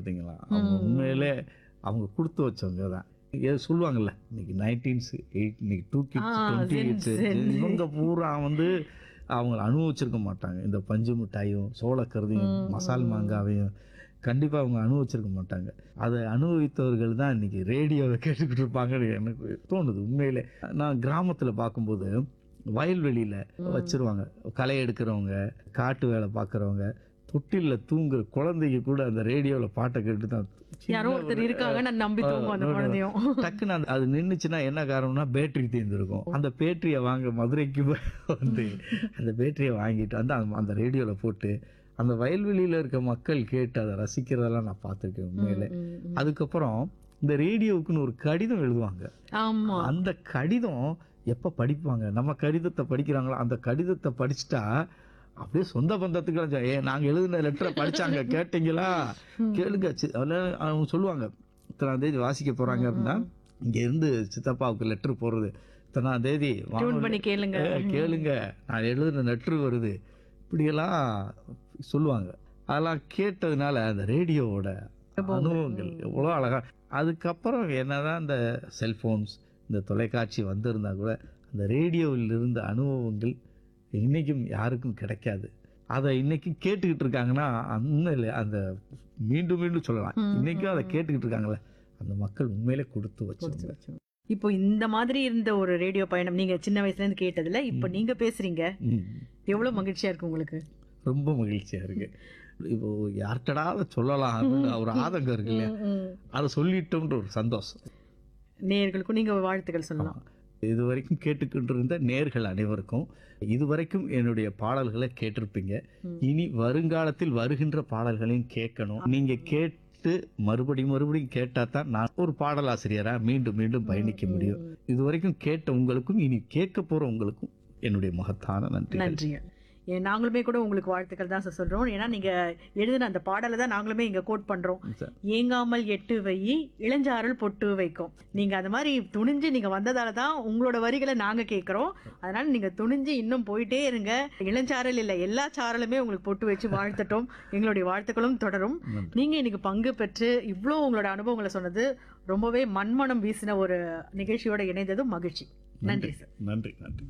பார்த்தீங்களா அவங்க உண்மையிலே அவங்க கொடுத்து வச்சவங்க தான் ஏதோ சொல்லுவாங்கல்ல இன்னைக்கு நைன்டீன்ஸ் எயிட் இன்னைக்கு டூ கிட்ஸ் ஆ, டுவெண்ட்டி Gen கிட்ஸ் Z. இவங்க பூரா வந்து அவங்க அனுபவிச்சிருக்க மாட்டாங்க இந்த பஞ்சு மிட்டாயும் சோளக்கருதையும் மசால் மாங்காவையும் கண்டிப்பாக அவங்க அனுபவிச்சிருக்க மாட்டாங்க அதை அனுபவித்தவர்கள் தான் இன்னைக்கு ரேடியோவை கேட்டுக்கிட்டு இருப்பாங்கன்னு எனக்கு தோணுது உண்மையிலே நான் கிராமத்தில் பார்க்கும்போது வயல்வெளியில் வச்சிருவாங்க களை எடுக்கிறவங்க காட்டு வேலை பார்க்குறவங்க தொட்டிலில் தூங்குற குழந்தைங்க கூட அந்த ரேடியோவில் பாட்டை கேட்டு தான் யாரோ ஒருத்தர் இருக்காங்க நான் நம்பி தூங்கும் அந்த குழந்தையும் டக்குன்னு அந்த அது நின்றுச்சுன்னா என்ன காரணம்னா பேட்டரி தீர்ந்துருக்கும் அந்த பேட்டரியை வாங்க மதுரைக்கு வந்து அந்த பேட்டரியை வாங்கிட்டு வந்து அந்த அந்த ரேடியோவில் போட்டு அந்த வயல்வெளியில் இருக்க மக்கள் கேட்டு அதை ரசிக்கிறதெல்லாம் நான் பார்த்துருக்கேன் உண்மையில அதுக்கப்புறம் இந்த ரேடியோவுக்குன்னு ஒரு கடிதம் எழுதுவாங்க ஆமா அந்த கடிதம் எப்போ படிப்பாங்க நம்ம கடிதத்தை படிக்கிறாங்களோ அந்த கடிதத்தை படிச்சுட்டா அப்படியே சொந்த பந்தத்துக்கு ஏ நாங்கள் எழுதின லெட்டரை படிச்சாங்க கேட்டீங்களா கேளுங்க சி- அதுல அவங்க சொல்லுவாங்க இத்தனாம் தேதி வாசிக்க போறாங்க அப்படின்னா இங்க இருந்து சித்தப்பாவுக்கு லெட்டர் போடுறது இத்தனாம் தேதி டியூன் வானொலி- பண்ணி கேளுங்க ஏ, கேளுங்க நான் எழுதின லெட்ரு வருது இப்படியெல்லாம் சொல்லுவாங்க அதெல்லாம் கேட்டதுனால அந்த ரேடியோவோட அனுபவங்கள் எவ்வளோ அழகா அதுக்கப்புறம் என்னதான் இந்த செல்போன்ஸ் இந்த தொலைக்காட்சி வந்திருந்தா கூட அந்த ரேடியோவில் இருந்த அனுபவங்கள் இன்னைக்கும் யாருக்கும் கிடைக்காது அதை இன்னைக்கும் கேட்டுக்கிட்டு இருக்காங்கன்னா உண்மையில அந்த மீண்டும் மீண்டும் சொல்லலாம் இன்னைக்கும் அதை கேட்டுக்கிட்டு இருக்காங்கல்ல அந்த மக்கள் உண்மையிலே கொடுத்து வச்சிருந்தாங்க இப்போ இந்த மாதிரி இருந்த ஒரு ரேடியோ பயணம் நீங்க சின்ன வயசுல இருந்து கேட்டதுல இப்போ நீங்க பேசுறீங்க ம். எவ்வளவு மகிழ்ச்சியா இருக்கு உங்களுக்கு ரொம்ப மகிழ்ச்சியா இருக்கு இப்போ யார்கிட்டடா அதை சொல்லலாம் அப்படின்னு ஒரு ஆதங்கம் இருக்கு இல்லையா அதை சொல்லிட்டோம்ன்ற ஒரு சந்தோஷம் நேயர்களுக்கும் நீங்க வாழ்த்துக்கள் சொல்லலாம் இது வரைக்கும் கேட்டுக்கிட்டு இருந்த நேர்கள் அனைவருக்கும் இதுவரைக்கும் என்னுடைய பாடல்களை கேட்டிருப்பீங்க இனி வருங்காலத்தில் வருகின்ற பாடல்களையும் கேட்கணும் நீங்க கேட்டு மறுபடியும் மறுபடியும் கேட்டா தான் நான் ஒரு பாடலாசிரியரா மீண்டும் மீண்டும் பயணிக்க முடியும் இதுவரைக்கும் கேட்ட உங்களுக்கும் இனி கேட்க போற உங்களுக்கும் என்னுடைய மகத்தான நன்றி நன்றிங்க ஏ, நாங்களுமே கூட உங்களுக்கு வாழ்த்துக்கள் தான் சார் சொல்றோம் ஏன்னா நீங்க எழுதின அந்த பாடலை தான் நாங்களுமே இங்க கோட் பண்றோம் சார். ஏங்காமல் எட்டு வை இளஞ்சாரல் பொட்டு வைக்கும் நீங்க அந்த மாதிரி துணிஞ்சு நீங்க வந்ததால தான் உங்களோட வரிகளை நாங்க கேட்கறோம் அதனால நீங்க துணிஞ்சு இன்னும் போயிட்டே இருங்க இளஞ்சாரல் இல்ல எல்லா சாரலுமே உங்களுக்கு பொட்டு வச்சு வாழ்த்தட்டும் எங்களுடைய வாழ்த்துக்களும் தொடரும் நீங்க இன்னைக்கு பங்கு பெற்று இவ்வளோ உங்களோட அனுபவங்களை சொன்னது ரொம்பவே மண்மனம் வீசின ஒரு நிகழ்ச்சியோட இணைந்ததும் மகிழ்ச்சி நன்றி சார் நன்றி நன்றி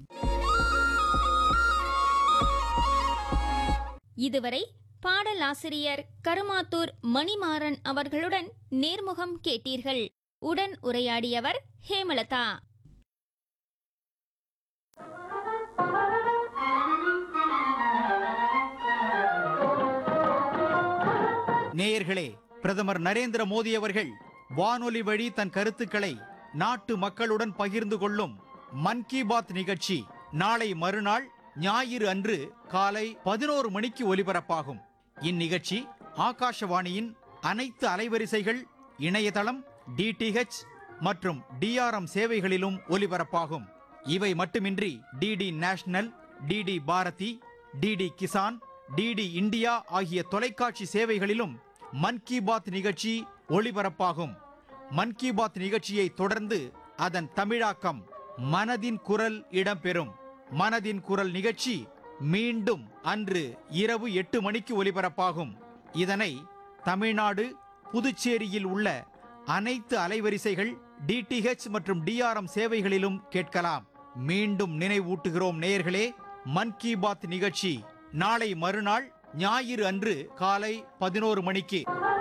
இதுவரை பாடலாசிரியர் கருமாத்தூர் மணிமாறன் அவர்களுடன் நேர்முகம் கேட்டீர்கள் உடன் உரையாடியவர் ஹேமலதா நேயர்களே பிரதமர் நரேந்திர மோடி அவர்கள் வானொலி வழி தன் கருத்துக்களை நாட்டு மக்களுடன் பகிர்ந்து கொள்ளும் மன் கி பாத் நிகழ்ச்சி நாளை மறுநாள் ஞாயிறு அன்று காலை பதினோரு மணிக்கு ஒலிபரப்பாகும் இந்நிகழ்ச்சி ஆகாஷவாணியின் அனைத்து அலைவரிசைகள் இணையதளம் டிடிஹெச் மற்றும் டிஆர்எம் சேவைகளிலும் ஒலிபரப்பாகும் இவை மட்டுமின்றி D D national D D Bharati D D Kisan D D India ஆகிய தொலைக்காட்சி சேவைகளிலும் மன் கி பாத் நிகழ்ச்சி ஒளிபரப்பாகும் மன் கி பாத் நிகழ்ச்சியை தொடர்ந்து அதன் தமிழாக்கம் மனதின் குரல் இடம்பெறும் மனதின் குரல் நிகழ்ச்சி மீண்டும் அன்று இரவு எட்டு மணிக்கு ஒலிபரப்பாகும் இதனை தமிழ்நாடு புதுச்சேரியில் உள்ள அனைத்து அலைவரிசைகள் டிடிஹெச் மற்றும் டிஆர்எம் சேவைகளிலும் கேட்கலாம் மீண்டும் நினைவூட்டுகிறோம் நேயர்களே மன் கி பாத் நிகழ்ச்சி நாளை மறுநாள் ஞாயிறு அன்று காலை பதினோரு மணிக்கு